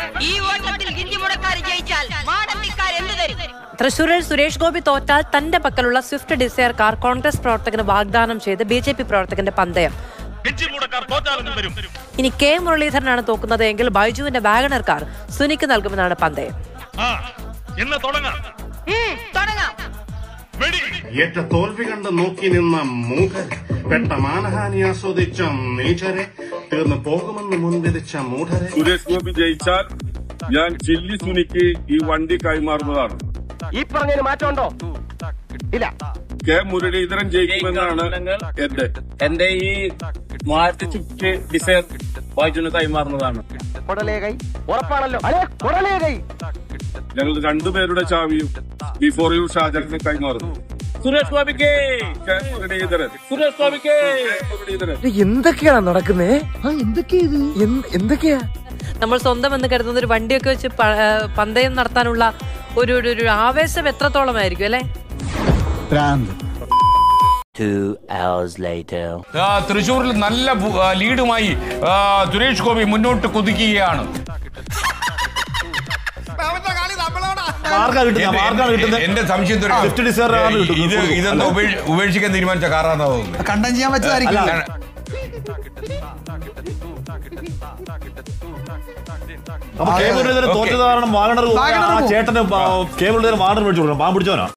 ഈ ഓട്ടത്തിൽ ഹിന്ദി മുടക്കാർ ജയിച്ചാൽ മാടമ്പിക്കാർ എന്ത് തരും തൃശൂരിൽ സുരേഷ് ഗോപി തോറ്റാൽ തന്റെ പക്കലുള്ള സ്വിഫ്റ്റ് ഡിസയർ കാർ കോൺഗ്രസ് പ്രവർത്തകന് വാഗ്ദാനം ചെയ്ത് ബി ജെ പി പ്രവർത്തകന്റെ പന്തയം ഗഞ്ചിമൂടക്കാർ തോറ്റാലും വരും ഇനി കെ മുരളീധരനാണ് തോക്കുന്നത് എങ്കിൽ ബൈജുവിന്റെ വാഗണർ കാർ സുനിക്ക് നൽകുമെന്നാണ് പന്തയം ആ ഇന്ന് തുടങ്ങാം ഉം, തുടങ്ങാം വെടി ഏറ്റ തോൽവി കണ്ട് നോക്കി നിന്ന മൂഢരെ പെട്ട മാനഹാനി ആസ്വദിച്ച നീചരെ തീർന്നു പോകുമെന്ന് മുൻവിധിച്ച മൂഢരെ സുരേഷ് ഗോപി ജയിച്ചാൽ ഞാൻ ചില്ലി സുനിക്ക് ഈ വണ്ടി കൈമാറുന്നതാണ് ഈ പറഞ്ഞതിന് മാറ്റമുണ്ടോ ഇല്ല കെ മുരളീധരൻ ജയിക്കുമെന്നാണ് എന്റെ എന്റെ ഈ മാറ്റി ചുറ്റ് ഡിസൈർ വായിച്ചു കൈമാറുന്നതാണ് കുടലേ കൈ ഉറപ്പാണല്ലോ അല്ലേ കുടലേ കൈ ഞങ്ങൾ രണ്ടുപേരുടെ ചാവിയും ബിഫോർ യു ഷാജറിന് കൈമാറുന്നു സുരേഷ് ഗോപിക്ക് കെ മുരളീധരൻ സുരേഷ് ഗോപിക്ക് കെ മുരളീധരൻ എന്തൊക്കെയാണ് നടക്കുന്നേ എന്തൊക്കെയാ നമ്മൾ സ്വന്തം എന്ന് കരുതുന്ന ഒരു വണ്ടിയൊക്കെ വെച്ച് പ- ആ, പന്തയം നടത്താനുള്ള ഒരു ഒരു- ഒരു ആവേശം എത്രത്തോളമായിരിക്കും അല്ലെ ആ, തൃശൂരിൽ നല്ല ഭൂ- ആ, ലീഡുമായി ആ, സുരേഷ് ഗോപി മുന്നോട്ട് കുതിക്കുകയാണ് എന്റെ- എന്റെ സംശയം ഒരു- ഇത് ഇതെന്താ ഉപേക്ഷ- ഉപേക്ഷിക്കാൻ തീരുമാനിച്ച കാറാന്നാ തോന്നുന്നത് കണ്ടം ചെയ്യാൻ പറ്റതായിരിക്കും അപ്പൊ കെ മുരളീധരൻ ഓക്കേ. തോറ്റത് കാരണം വാഗണർ വാഗണർ പോകും. ചേട്ടന് കെ മുരളീധരൻ വാഗണർ മേടിച്ചു കൊടുക്കണം പാമ്പ് പിടിച്ചവനാ